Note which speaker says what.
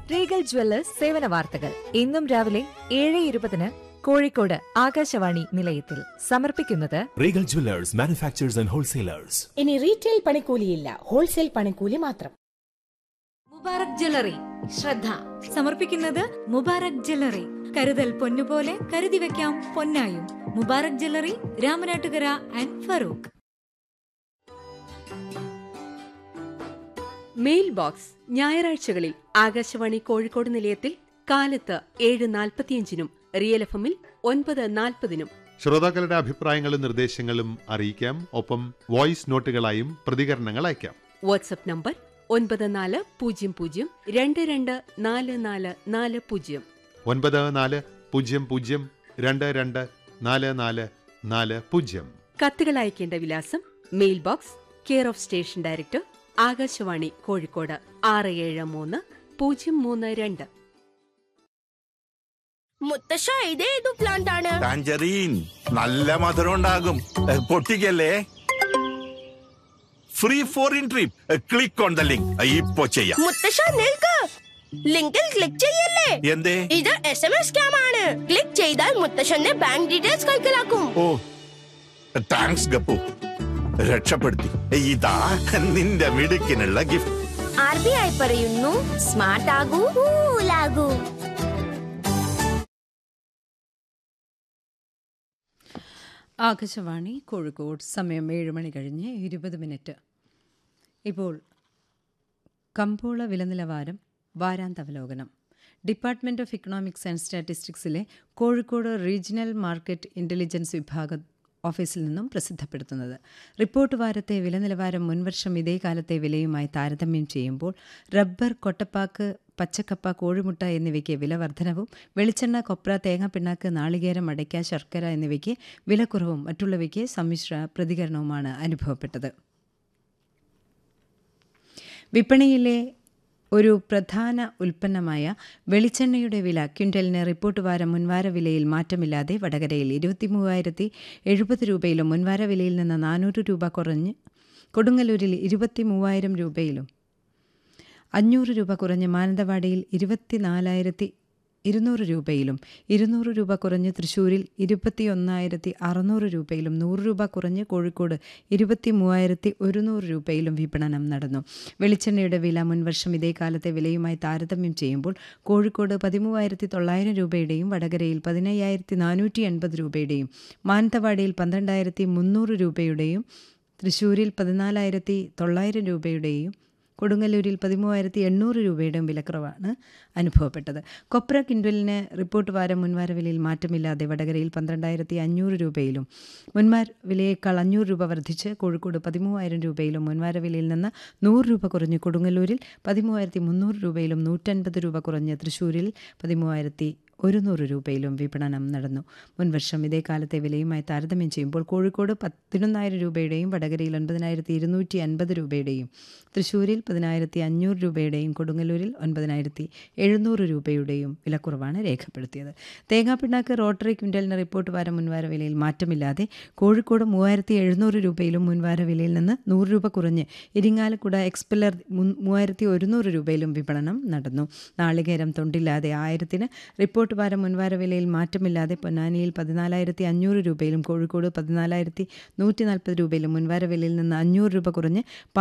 Speaker 1: Regal Jewellers സേവന വാർത്തകൾ ഇന്നും രാവിലെ ഏഴ് ഇരുപതിന് കോഴിക്കോട് ആകാശവാണി നിലയത്തിൽ സമർപ്പിക്കുന്നത്
Speaker 2: Regal Jewelers, manufacturers and wholesalers.
Speaker 3: ഇനി റീറ്റെയിൽ പണിക്കൂലിയില്ല ഹോൾസെയിൽ പണിക്കൂലി മാത്രം
Speaker 4: മുബാറക് ജ്വല്ലറി ശ്രദ്ധ സമർപ്പിക്കുന്നത് മുബാറക് ജ്വല്ലറി കരുതൽ പൊന്നുപോലെ കരുതി വെക്കാം പൊന്നായും Mubarak jewellery Ramanattukara and Farook
Speaker 5: mail box ഞായറാഴ്ചകളിൽ ആകാശവാണി കോഴിക്കോട് നിലയത്തിൽ കാലത്ത് ഏഴ് നാൽപ്പത്തിയഞ്ചിനും റിയൽ എഫ് എമ്മിൽ ഒൻപത് നാൽപ്പതിനും
Speaker 6: ശ്രോതാക്കളുടെ അഭിപ്രായങ്ങളും നിർദ്ദേശങ്ങളും അറിയിക്കാം ഒപ്പം വോയിസ് നോട്ടുകളായും പ്രതികരണങ്ങൾ അയക്കാം
Speaker 5: വാട്സപ്പ് നമ്പർ ഒൻപത് നാല് പൂജ്യം പൂജ്യം രണ്ട് രണ്ട് നാല് നാല് നാല് പൂജ്യം
Speaker 6: ഒൻപത് നാല് പൂജ്യം പൂജ്യം രണ്ട് രണ്ട് നാല് നാല് നാല് പൂജ്യം
Speaker 5: കത്തുകൾ അയക്കേണ്ട വിലാസം mail box care of station director Akashvani Kozhikode ആറ് ഏഴ് മൂന്ന് പൂജ്യം മൂന്ന് രണ്ട്
Speaker 7: മുത്തശ്ശ ഇതേതു പ്ലാന്റ് ആണ്
Speaker 8: ടാഞ്ചറീൻ നല്ല മധുരം ഉണ്ടാകും എ, പൊട്ടിക്കല്ലേ free foreign trip click on the link ഇപ്പോ ചെയ്യാം
Speaker 7: മുത്തശ്ശ നിൽക്ക് ലിങ്കിൽ ക്ലിക്ക് ചെയ്യല്ലേ
Speaker 8: എന്തേ
Speaker 7: ഇത് എസ് എം എസ് സ്കാം ആണ് ക്ലിക്ക് ചെയ്താൽ മുത്തശ്ശന്റെ ബാങ്ക് ഡീറ്റെയിൽസ് കൈക്കലാക്കും
Speaker 8: ഓ താങ്ക്സ് ഗപ്പു രക്ഷപ്പെടുത്തി ഇതാ നിന്റെ മിടുക്കിനുള്ള ഗിഫ്റ്റ്
Speaker 7: ആർ ബി ഐ പറയുന്നു സ്മാർട്ട് ആകൂ കൂലാകൂ
Speaker 9: ആകാശവാണി കോഴിക്കോട് സമയം ഏഴ് മണി കഴിഞ്ഞ് ഇരുപത് മിനിറ്റ് ഇപ്പോൾ കമ്പോള വില നിലവാരം വാരാന്തവലോകനം ഡിപ്പാർട്ട്മെൻറ്റ് ഓഫ് ഇക്കണോമിക്സ് ആൻഡ് സ്റ്റാറ്റിസ്റ്റിക്സിലെ കോഴിക്കോട് റീജിയണൽ മാർക്കറ്റ് ഇൻ്റലിജൻസ് വിഭാഗം ഓഫീസിൽ നിന്നും പ്രസിദ്ധപ്പെടുത്തുന്നത് റിപ്പോർട്ട് വാരത്തെ വില നിലവാരം മുൻവർഷം ഇതേ കാലത്തെ വിലയുമായി താരതമ്യം ചെയ്യുമ്പോൾ റബ്ബർ കൊട്ടപ്പാക്ക് പച്ചക്കപ്പ കോഴിമുട്ട എന്നിവയ്ക്ക് വില വർധനവും വെളിച്ചെണ്ണ കൊപ്ര തേങ്ങ പിണ്ണാക്ക് നാളികേരം അടയ്ക്ക ശർക്കര എന്നിവയ്ക്ക് വിലക്കുറവും മറ്റുള്ളവയ്ക്ക് സമ്മിശ്ര പ്രതികരണവുമാണ് അനുഭവപ്പെട്ടത് വിപണിയിലെ ഒരു പ്രധാന ഉൽപ്പന്നമായ വെളിച്ചെണ്ണയുടെ വില ക്വിൻ്റലിന് റിപ്പോർട്ട് വാരം മുൻവാര വിലയിൽ മാറ്റമില്ലാതെ വടകരയിൽ ഇരുപത്തി മൂവായിരത്തി എഴുപത് രൂപയിലും മുൻവാര വിലയിൽ നിന്ന് നാനൂറ് രൂപ കുറഞ്ഞ് കൊടുങ്ങല്ലൂരിൽ ഇരുപത്തി മൂവായിരം രൂപയിലും അഞ്ഞൂറ് രൂപ കുറഞ്ഞ് മാനന്തവാടിയിൽ ഇരുപത്തി നാലായിരത്തി ഇരുന്നൂറ് രൂപയിലും ഇരുന്നൂറ് രൂപ കുറഞ്ഞ് തൃശ്ശൂരിൽ ഇരുപത്തി ഒന്നായിരത്തി അറുന്നൂറ് രൂപയിലും നൂറ് രൂപ കുറഞ്ഞ് കോഴിക്കോട് ഇരുപത്തി മൂവായിരത്തി ഒരുന്നൂറ് രൂപയിലും വിപണനം നടന്നു വെളിച്ചെണ്ണയുടെ വില മുൻവർഷം ഇതേ കാലത്തെ വിലയുമായി താരതമ്യം ചെയ്യുമ്പോൾ കോഴിക്കോട് പതിമൂവായിരത്തി തൊള്ളായിരം രൂപയുടെയും വടകരയിൽ പതിനയ്യായിരത്തി നാനൂറ്റി എൺപത് രൂപയുടെയും മാനന്തവാടിയിൽ പന്ത്രണ്ടായിരത്തി മുന്നൂറ് രൂപയുടെയും തൃശ്ശൂരിൽ പതിനാലായിരത്തി തൊള്ളായിരം രൂപയുടെയും കൊടുങ്ങല്ലൂരിൽ പതിമൂവായിരത്തി എണ്ണൂറ് രൂപയുടെയും വിലക്കുറവാണ് അനുഭവപ്പെട്ടത് കൊപ്ര കിൻഡലിന് റിപ്പോർട്ട് വാരം മുൻവാര വിലയിൽ മാറ്റമില്ലാതെ വടകരയിൽ പന്ത്രണ്ടായിരത്തി അഞ്ഞൂറ് രൂപയിലും മുൻവാര വിലയേക്കാൾ അഞ്ഞൂറ് രൂപ വർദ്ധിച്ച് കോഴിക്കോട് പതിമൂവായിരം രൂപയിലും മുൻവാര വിലയിൽ നിന്ന് നൂറ് രൂപ കുറഞ്ഞ് കൊടുങ്ങല്ലൂരിൽ പതിമൂവായിരത്തി മുന്നൂറ് രൂപയിലും നൂറ്റൻപത് രൂപ കുറഞ്ഞ് തൃശ്ശൂരിൽ പതിമൂവായിരത്തി ഒരുന്നൂറ് രൂപയിലും വിപണനം നടന്നു മുൻവർഷം ഇതേ കാലത്തെ വിലയുമായി താരതമ്യം ചെയ്യുമ്പോൾ കോഴിക്കോട് പതിനൊന്നായിരം രൂപയുടെയും വടകരയിൽ ഒൻപതിനായിരത്തി ഇരുന്നൂറ്റി അൻപത് രൂപയുടെയും തൃശ്ശൂരിൽ പതിനായിരത്തി അഞ്ഞൂറ് രൂപയുടെയും കൊടുങ്ങല്ലൂരിൽ ഒൻപതിനായിരത്തി എഴുന്നൂറ് രൂപയുടെയും വിലക്കുറവാണ് രേഖപ്പെടുത്തിയത് തേങ്ങാപ്പിണ്ണാക്ക് റോട്ടറി ക്വിൻ്റലിന് റിപ്പോർട്ട് വാരം മുൻവാര വിലയിൽ മാറ്റമില്ലാതെ കോഴിക്കോട് മൂവായിരത്തി എഴുന്നൂറ് രൂപയിലും മുൻവാര വിലയിൽ നിന്ന് നൂറ് രൂപ കുറഞ്ഞ് ഇരിങ്ങാലക്കുട എക്സ്പെല്ലർ മൂവായിരത്തി ഒരുന്നൂറ് രൂപയിലും വിപണനം നടന്നു നാളികേരം തൊണ്ടില്ലാതെ ആയിരത്തിന് റിപ്പോർട്ട് വാരം മുൻവാര വിലയിൽ മാറ്റമില്ലാതെ പൊന്നാനിയിൽ പതിനാലായിരത്തി അഞ്ഞൂറ് രൂപയിലും കോഴിക്കോട് പതിനാലായിരത്തി നൂറ്റി നാൽപ്പത് രൂപയിലും മുൻവാര വിലയിൽ നിന്ന് അഞ്ഞൂറ് രൂപ കുറഞ്ഞ്